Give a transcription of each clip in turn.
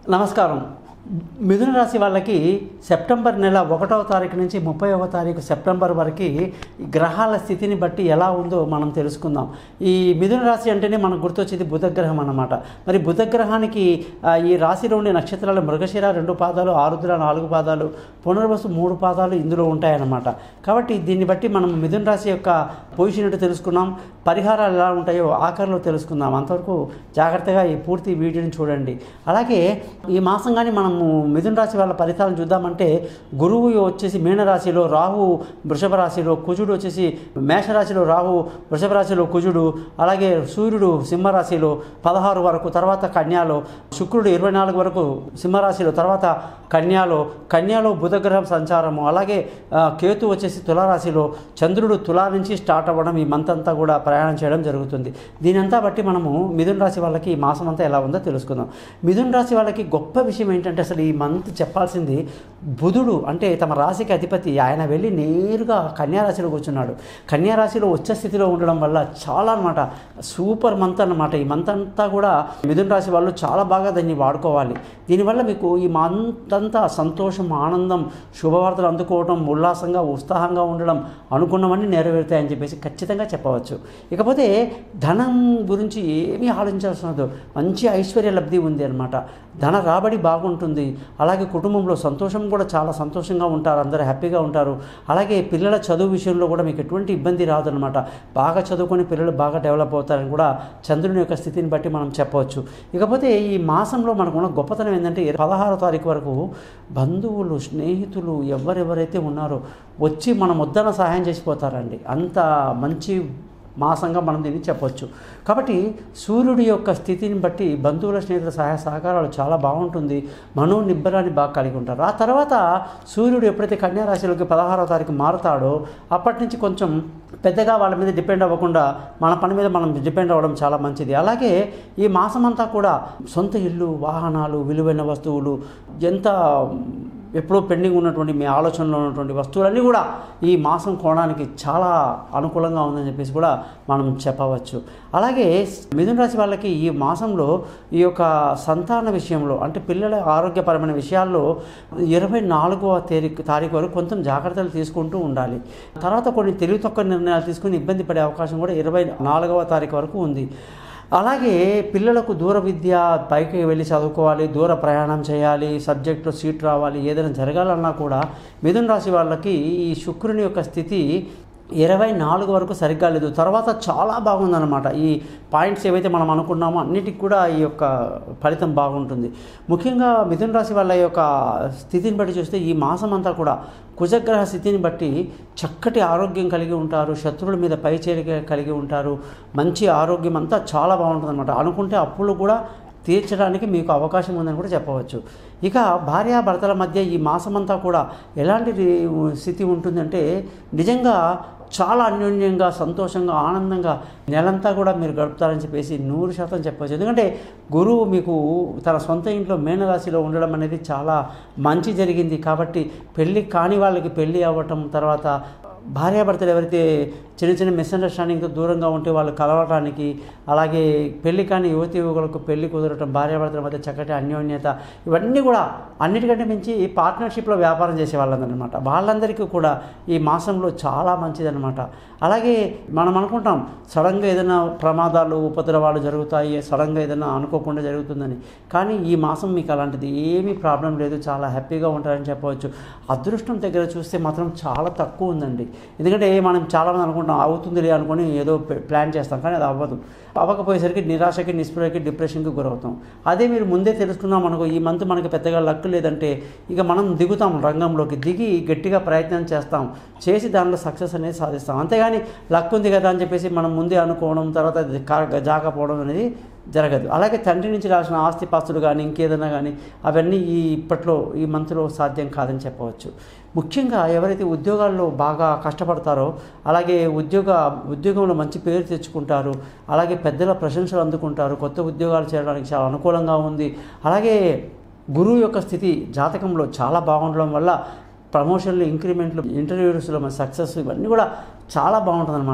నమస్కారం మిథున రాశి వాళ్ళకి సెప్టెంబర్ నెల ఒకటవ తారీఖు నుంచి ముప్పైవ తారీఖు సెప్టెంబర్ వరకు ఈ గ్రహాల స్థితిని బట్టి ఎలా ఉందో మనం తెలుసుకుందాం ఈ మిథున రాశి అంటేనే మనకు గుర్తొచ్చేది బుధగ్రహం అన్నమాట మరి బుధగ్రహానికి ఆ, ఈ రాశిలో ఉండే నక్షత్రాలు మృగశిర రెండు పాదాలు ఆరుద్ర నాలుగు పాదాలు పునర్వసు మూడు పాదాలు ఇందులో ఉంటాయన్నమాట కాబట్టి దీన్ని బట్టి మనం మిథున రాశి యొక్క పొజిషన్ ఏంటో తెలుసుకున్నాం పరిహారాలు ఎలా ఉంటాయో ఆఖరిలో తెలుసుకుందాం అంతవరకు జాగ్రత్తగా ఈ పూర్తి వీడియోని చూడండి అలాగే ఈ మాసం కానీ మనము మిథున రాశి వాళ్ళ ఫలితాలను చూద్దామంటే గురువు వచ్చేసి మీనరాశిలో రాహు వృషభ రాశిలో కుజుడు వచ్చేసి మేషరాశిలో రాహు వృషభ రాశిలో కుజుడు అలాగే సూర్యుడు సింహరాశిలో పదహారు వరకు తర్వాత కన్యాలో శుక్రుడు ఇరవై నాలుగు వరకు సింహరాశిలో తర్వాత కన్యాలో కన్యాలో బుధగ్రహం సంచారము అలాగే ఆ, కేతు వచ్చేసి తులారాశిలో చంద్రుడు తులా నుంచి స్టార్ట్ అవ్వడం ఈ మంత్ అంతా కూడా ప్రయాణం చేయడం జరుగుతుంది దీనంతా బట్టి మనము మిథున రాశి వాళ్ళకి ఈ మాసం అంతా ఎలా ఉందో తెలుసుకుందాం మిథున రాశి వాళ్ళకి గొప్ప విషయం ఏంటంటే అసలు ఈ మంత్ చెప్పాల్సింది బుధుడు అంటే తమ రాశికి అధిపతి ఆయన వెళ్ళి నేరుగా కన్యారాశిలో కూర్చున్నాడు కన్యారాశిలో ఉచ్చ స్థితిలో ఉండడం వల్ల చాలా అనమాట సూపర్ మంత్ అన్నమాట ఈ మంత్ అంతా కూడా మిథున రాశి వాళ్ళు చాలా బాగా దాన్ని వాడుకోవాలి దీనివల్ల మీకు ఈ మంత్ అంతా సంతోషం ఆనందం శుభవార్తలు అందుకోవడం ఉల్లాసంగా ఉత్సాహంగా ఉండడం అనుకున్నవన్నీ నెరవేరుతాయని చెప్పేసి ఖచ్చితంగా చెప్పవచ్చు ఇకపోతే ధనం గురించి ఏమీ ఆలోచించాల్సిన అవసరం లేదు. మంచి ఐశ్వర్య లబ్ధి ఉంది అనమాట ధన రాబడి బాగుంటుంది అలాగే కుటుంబంలో సంతోషం కూడా చాలా సంతోషంగా ఉంటారు అందరూ హ్యాపీగా ఉంటారు అలాగే పిల్లల చదువు విషయంలో కూడా మీకు ఎటువంటి ఇబ్బంది రాదనమాట బాగా చదువుకొని పిల్లలు బాగా డెవలప్ అవుతారని కూడా చంద్రుని యొక్క స్థితిని బట్టి మనం చెప్పవచ్చు ఇకపోతే ఈ మాసంలో మనకున్న గొప్పతనం ఏంటంటే పదహారో తారీఖు వరకు బంధువులు స్నేహితులు ఎవరెవరైతే ఉన్నారో వచ్చి మనం వద్దన సహాయం చేసిపోతారండి అంత మంచి మాసంగా మనం దీన్ని చెప్పొచ్చు కాబట్టి సూర్యుడి యొక్క స్థితిని బట్టి బంధువుల స్నేహితుల సహాయ సహకారాలు చాలా బాగుంటుంది మనో నిబ్బరాన్ని బాగా కలిగి ఉంటారు ఆ తర్వాత సూర్యుడు ఎప్పుడైతే కన్యా రాశిలోకి పదహారో తారీఖు మారుతాడో అప్పటి నుంచి కొంచెం పెద్దగా వాళ్ళ మీద డిపెండ్ అవ్వకుండా మన పని మీద మనం డిపెండ్ అవ్వడం చాలా మంచిది అలాగే ఈ మాసం అంతా కూడా సొంత ఇల్లు వాహనాలు విలువైన వస్తువులు ఎంత ఎప్పుడో పెండింగ్ ఉన్నటువంటి మీ ఆలోచనలో ఉన్నటువంటి వస్తువులన్నీ కూడా ఈ మాసం కొనడానికి చాలా అనుకూలంగా ఉందని చెప్పేసి కూడా మనం చెప్పవచ్చు అలాగే మిథున రాశి వాళ్ళకి ఈ మాసంలో ఈ యొక్క సంతాన విషయంలో అంటే పిల్లల ఆరోగ్యపరమైన విషయాల్లో ఇరవై నాలుగవ తారీఖు తారీఖు వరకు కొంచెం జాగ్రత్తలు తీసుకుంటూ ఉండాలి తర్వాత కొన్ని తెలివి తక్కువ నిర్ణయాలు తీసుకుని ఇబ్బంది పడే అవకాశం కూడా ఇరవై నాలుగవ తారీఖు వరకు ఉంది అలాగే పిల్లలకు దూర విద్య పైకి వెళ్ళి చదువుకోవాలి దూర ప్రయాణం చేయాలి సబ్జెక్టులో సీట్ రావాలి ఏదైనా జరగాలన్నా కూడా మిథున రాశి వాళ్ళకి ఈ శుక్రుని యొక్క స్థితి ఇరవై నాలుగు వరకు సరిగ్గా లేదు తర్వాత చాలా బాగుందన్నమాట ఈ పాయింట్స్ ఏవైతే మనం అనుకున్నామో అన్నిటికి కూడా ఈ యొక్క ఫలితం బాగుంటుంది ముఖ్యంగా మిథున రాశి వాళ్ళ యొక్క స్థితిని బట్టి చూస్తే ఈ మాసం అంతా కూడా కుజగ్రహ స్థితిని బట్టి చక్కటి ఆరోగ్యం కలిగి ఉంటారు శత్రువుల మీద పైచేరిక కలిగి ఉంటారు మంచి ఆరోగ్యం అంతా చాలా బాగుంటుంది అనమాట అనుకుంటే అప్పులు కూడా తీర్చడానికి మీకు అవకాశం ఉందని కూడా చెప్పవచ్చు ఇక భార్యాభర్తల మధ్య ఈ మాసమంతా కూడా ఎలాంటి రి- స్థితి ఉంటుందంటే నిజంగా చాలా అన్యోన్యంగా సంతోషంగా ఆనందంగా నెలంతా కూడా మీరు గడుపుతారని చెప్పేసి నూరు శాతం చెప్పవచ్చు ఎందుకంటే గురువు మీకు తన సొంత ఇంట్లో మేనరాశిలో ఉండడం అనేది చాలా మంచి జరిగింది కాబట్టి పెళ్ళి కాని వాళ్ళకి పెళ్ళి అవ్వటం తర్వాత భార్యాభర్తలు ఎవరైతే చిన్న చిన్న మిస్అండర్స్టాండింగ్తో దూరంగా ఉంటే వాళ్ళు కలవటానికి అలాగే పెళ్లి కాని యువతి యువకులకు పెళ్లి కుదరటం భార్యాభర్తల మధ్య చక్కటి అన్యోన్యత ఇవన్నీ కూడా అన్నిటికంటే మించి పార్ట్నర్షిప్లో వ్యాపారం చేసే వాళ్ళందరనమాట వాళ్ళందరికీ కూడా ఈ మాసంలో చాలా మంచిదన్నమాట అలాగే మనం అనుకుంటాం సడన్గా ఏదైనా ప్రమాదాలు ఉపద్రవాలు జరుగుతాయి సడన్గా ఏదైనా అనుకోకుండా జరుగుతుందని కానీ ఈ మాసం మీకు అలాంటిది ఏమీ ప్రాబ్లం లేదు చాలా హ్యాపీగా ఉంటారని చెప్పవచ్చు అదృష్టం దగ్గర చూస్తే మాత్రం చాలా తక్కువ ఉందండి ఎందుకంటే మనం చాలామంది అనుకుంటాం అవుతుందిలే అనుకొని ఏదో పె- ప్లాన్ చేస్తాం కానీ అది అవ్వదు అవ్వకపోయేసరికి నిరాశకి నిస్పృహకి డిప్రెషన్కి గురవుతాం అదే మీరు ముందే తెలుసుకున్నాం అనుకో ఈ మంత్ మనకి పెద్దగా లక్ లేదంటే ఇక మనం దిగుతాం రంగంలోకి దిగి గట్టిగా ప్రయత్నం చేస్తాం చేసి దానిలో సక్సెస్ అనేది సాధిస్తాం అంతేగాని లక్ ఉంది కదా అని చెప్పేసి మనం ముందే అనుకోవడం తర్వాత అది కా- జాకపోవడం అనేది జరగదు అలాగే తండ్రి నుంచి రాసిన ఆస్తి పాస్తులు కానీ ఇంకేదైనా కానీ అవన్నీ ఈ ఇప్పట్లో ఈ మంత్లో సాధ్యం కాదని చెప్పవచ్చు ముఖ్యంగా ఎవరైతే ఉద్యోగాల్లో బాగా కష్టపడతారో అలాగే ఉద్యోగ ఉద్యోగంలో మంచి పేరు తెచ్చుకుంటారు అలాగే పెద్దల ప్రశంసలు అందుకుంటారు కొత్త ఉద్యోగాలు చేరడానికి చాలా అనుకూలంగా ఉంది అలాగే గురువు యొక్క స్థితి జాతకంలో చాలా బాగుండడం వల్ల ప్రమోషన్లు ఇంక్రిమెంట్లు ఇంటర్వ్యూస్లో మన సక్సెస్ ఇవన్నీ కూడా చాలా బాగుంటుంది అనమాట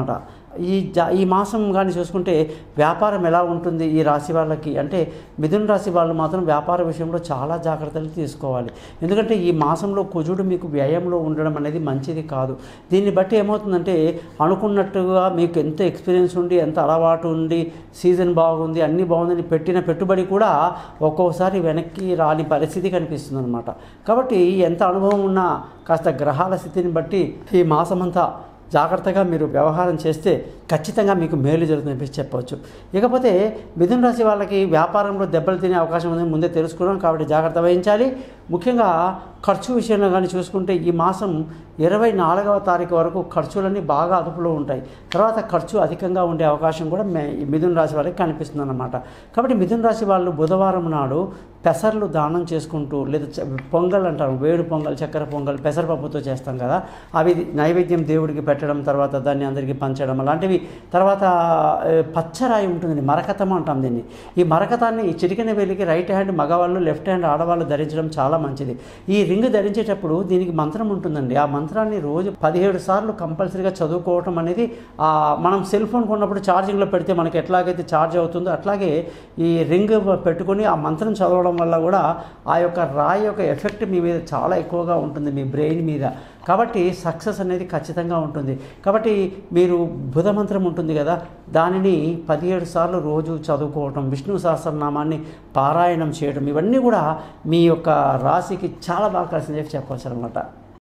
ఈ జా ఈ మాసం కానీ చూసుకుంటే వ్యాపారం ఎలా ఉంటుంది ఈ రాశి వాళ్ళకి అంటే మిథున రాశి వాళ్ళు మాత్రం వ్యాపార విషయంలో చాలా జాగ్రత్తలు తీసుకోవాలి ఎందుకంటే ఈ మాసంలో కుజుడు మీకు వ్యయంలో ఉండడం అనేది మంచిది కాదు దీన్ని బట్టి ఏమవుతుందంటే అనుకున్నట్టుగా మీకు ఎంత ఎక్స్పీరియన్స్ ఉండి ఎంత అలవాటు ఉండి సీజన్ బాగుంది అన్నీ బాగుందని పెట్టిన పెట్టుబడి కూడా ఒక్కోసారి వెనక్కి రాని పరిస్థితి కనిపిస్తుంది అనమాట కాబట్టి ఎంత అనుభవం ఉన్నా కాస్త గ్రహాల స్థితిని బట్టి ఈ మాసమంతా జాగ్రత్తగా మీరు వ్యవహారం చేస్తే ఖచ్చితంగా మీకు మేలు జరుగుతుందని చెప్పి చెప్పవచ్చు ఇకపోతే మిథున రాశి వాళ్ళకి వ్యాపారంలో దెబ్బలు తినే అవకాశం ఉందని ముందే తెలుసుకున్నాం కాబట్టి జాగ్రత్త వహించాలి ముఖ్యంగా ఖర్చు విషయంలో కానీ చూసుకుంటే ఈ మాసం ఇరవై నాలుగవ తారీఖు వరకు ఖర్చులన్నీ బాగా అదుపులో ఉంటాయి తర్వాత ఖర్చు అధికంగా ఉండే అవకాశం కూడా మే ఈ మిథున రాశి వాళ్ళకి కనిపిస్తుంది అన్నమాట కాబట్టి మిథున రాశి వాళ్ళు బుధవారం నాడు పెసర్లు దానం చేసుకుంటూ లేదా చ- పొంగల్ అంటారు వేడి పొంగల్ చక్కెర పొంగల్ పెసరపప్పుతో చేస్తాం కదా అవి నైవేద్యం దేవుడికి పెట్టడం తర్వాత దాన్ని అందరికీ పంచడం అలాంటివి తర్వాత ఆ, పచ్చరాయి ఉంటుందండి మరకతం అంటాం దీన్ని ఈ మరకతాన్ని ఈ చిటికెన వేలికి రైట్ హ్యాండ్ మగవాళ్ళు లెఫ్ట్ హ్యాండ్ ఆడవాళ్ళు ధరించడం చాలా మంచిది ఈ రింగ్ ధరించేటప్పుడు దీనికి మంత్రం ఉంటుందండి ఆ మంత్రాన్ని రోజు పదిహేడు సార్లు కంపల్సరీగా చదువుకోవటం అనేది ఆ, మనం సెల్ ఫోన్ కొన్నప్పుడు ఛార్జింగ్లో పెడితే మనకి ఎట్లాగైతే ఛార్జ్ అవుతుందో అట్లాగే ఈ రింగ్ పెట్టుకొని ఆ మంత్రం చదవడం వల్ల కూడా ఆ యొక్క రాయి యొక్క ఎఫెక్ట్ మీ మీద చాలా ఎక్కువగా ఉంటుంది మీ బ్రెయిన్ మీద కాబట్టి సక్సెస్ అనేది ఖచ్చితంగా ఉంటుంది కాబట్టి మీరు బుధ మంత్రం ఉంటుంది కదా దానిని పదిహేడు సార్లు రోజు చదువుకోవటం విష్ణు సహస్రనామాన్ని పారాయణం చేయడం ఇవన్నీ కూడా మీ యొక్క రాశికి చాలా బాగా కలిసి చెప్పి చెప్పవచ్చు అనమాట